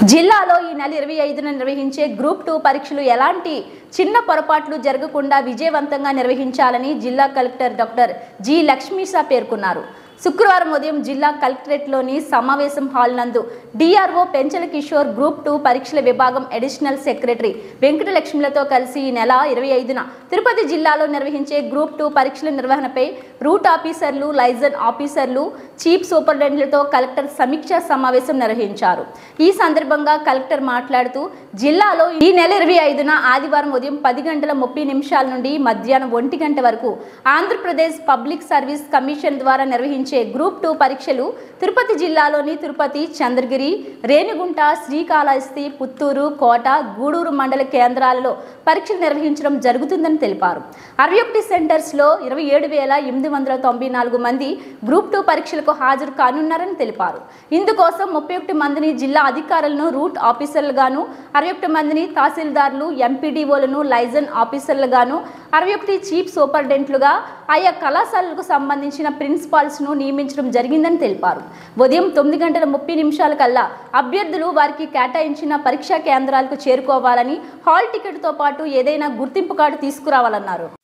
జిల్లాలో ఈ నెల ఇరవై ఐదున నిర్వహించే గ్రూప్ టూ పరీక్షలు ఎలాంటి చిన్న పొరపాట్లు జరగకుండా విజయవంతంగా నిర్వహించాలని జిల్లా కలెక్టర్ డాక్టర్ జి లక్ష్మీషా పేర్కొన్నారు శుక్రవారం ఉదయం జిల్లా కలెక్టరేట్లోని సమావేశం హాల్ నందు DRO Penchala Kishore group two పరీక్షల విభాగం అడిషనల్ సెక్రటరీ వెంకటలక్ష్మిలతో కలిసి ఈ నెల ఇరవై ఐదున తిరుపతి జిల్లాలో నిర్వహించే గ్రూప్ టూ పరీక్షల నిర్వహణపై రూట్ ఆఫీసర్లు లైజన్ ఆఫీసర్లు చీఫ్ సూపరింటెండెంట్లతో కలెక్టర్ సమీక్షా సమావేశం నిర్వహించారు ఈ సందర్భంగా కలెక్టర్ మాట్లాడుతూ జిల్లాలో ఈ నెల ఇరవై ఐదున ఆదివారం ఉదయం పది గంటల ముప్పై నిమిషాల నుండి మధ్యాహ్నం ఒంటి గంట వరకు ఆంధ్రప్రదేశ్ పబ్లిక్ సర్వీస్ కమిషన్ ద్వారా నిర్వహించే గ్రూప్ టూ పరీక్షలు తిరుపతి జిల్లాలోని తిరుపతి చంద్రగిరి రేణిగుంట శ్రీకాళహస్తి పుత్తూరు కోట గూడూరు మండల కేంద్రాలలో పరీక్షలు నిర్వహించడం జరుగుతుందని తెలిపారు అరవై ఒకటి సెంటర్స్లో ఇరవై ఏడు వేల ఎనిమిది వందల తొంభై నాలుగు మంది గ్రూప్ టూ పరీక్షలకు హాజరు కానున్నారని తెలిపారు ఇందుకోసం ముప్పై ఒకటి మందిని జిల్లా అధికారులను రూట్ ఆఫీసర్లుగాను అరవై ఒకటి మందిని తహసీల్దార్లు ఎంపీడీఓలను లైజన్ ఆఫీసర్లుగాను అరవై ఒకటి చీఫ్ సూపరింటెండెంట్లుగా ఆయా కళాశాలలకు సంబంధించిన ప్రిన్సిపాల్స్ను నియమించడం జరిగిందని తెలిపారు ఉదయం తొమ్మిది గంటల ముప్పై నిమిషాల కల్లా అభ్యర్థులు వారికి కేటాయించిన పరీక్షా కేంద్రాలకు చేరుకోవాలని హాల్ టికెట్తో పాటు ఏదైనా గుర్తింపు కార్డు తీసుకురావాలన్నారు